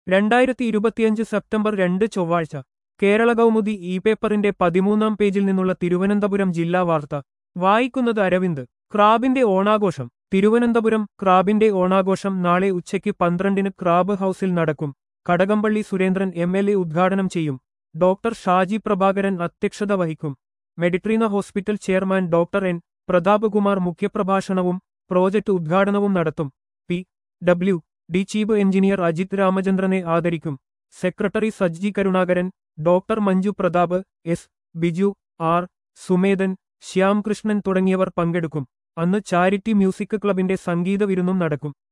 രണ്ടായിരത്തി ഇരുപത്തിയഞ്ച് സെപ്റ്റംബർ രണ്ട് ചൊവ്വാഴ്ച കേരള കൗമുദി ഇ പേപ്പറിന്റെ പതിമൂന്നാം പേജിൽ നിന്നുള്ള തിരുവനന്തപുരം ജില്ലാ വാർത്ത വായിക്കുന്നത് അരവിന്ദ് ക്രാബിന്റെ ഓണാഘോഷം തിരുവനന്തപുരം ക്രാബിന്റെ ഓണാഘോഷം നാളെ ഉച്ചയ്ക്ക് പന്ത്രണ്ടിന് ക്രാബ് ഹൌസിൽ നടക്കും Kadakampally Surendran M L A ഉദ്ഘാടനം ചെയ്യും ഡോക്ടർ ഷാജി പ്രഭാകരൻ അധ്യക്ഷത വഹിക്കും Meditrina hospital chairman doctor N Prathapakumar മുഖ്യപ്രഭാഷണവും പ്രോജക്ട് ഉദ്ഘാടനവും നടത്തും P W D chief engineer Ajith രാമചന്ദ്രനെ ആദരിക്കും secretary Sajji Karunakaran doctor Manju Prathap S Biju R Sumedhan Shyamkrishnan തുടങ്ങിയവർ പങ്കെടുക്കും അന്ന് ചാരിറ്റി മ്യൂസിക് ക്ലബിന്റെ സംഗീത വിരുന്നും നടക്കും